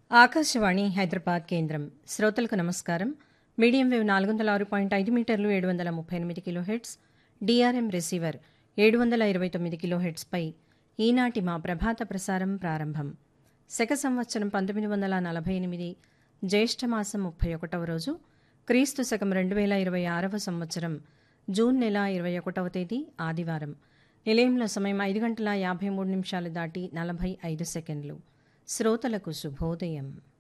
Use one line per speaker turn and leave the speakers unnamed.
ఆకాశవాణి హైదరాబాద్ కేంద్రం శ్రోతలకు నమస్కారం మీడియం వేవ్ నాలుగు వందల ఆరు పాయింట్ ఐదు మీటర్లు ఏడు వందల ముప్పై ఎనిమిది కిలో హెడ్స్ డిఆర్ఎం రిసీవర్ ఏడు వందల ఇరవై తొమ్మిది కిలో హెడ్స్పై ఈనాటి మా ప్రభాత ప్రసారం ప్రారంభం శక సంవత్సరం పంతొమ్మిది వందల నలభై ఎనిమిది జ్యేష్ఠమాసం ముప్పై ఒకటవ రోజు క్రీస్తు శకం రెండు వేల ఇరవై ఆరవ సంవత్సరం జూన్ నెల ఇరవై ఒకటవ తేదీ ఆదివారం నిలయంలో సమయం ఐదు గంటల యాభై మూడు నిమిషాలు దాటి నలభై ఐదు సెకండ్లు శ్రోతలకు శుభోదయం